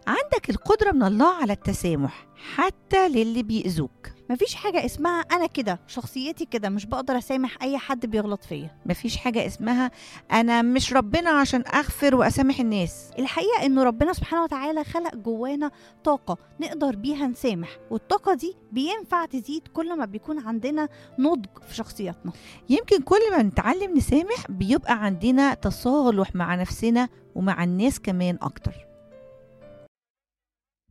عندك القدرة من الله على التسامح حتى للي بيأذوك مفيش حاجة اسمها أنا كده شخصيتي كده مش بقدر أسامح أي حد بيغلط فيا مفيش حاجة اسمها أنا مش ربنا عشان أغفر وأسامح الناس الحقيقة إنه ربنا سبحانه وتعالى خلق جوانا طاقة نقدر بيها نسامح والطاقة دي بينفع تزيد كل ما بيكون عندنا نضج في شخصياتنا يمكن كل ما نتعلم نسامح بيبقى عندنا تصالح مع نفسنا ومع الناس كمان أكتر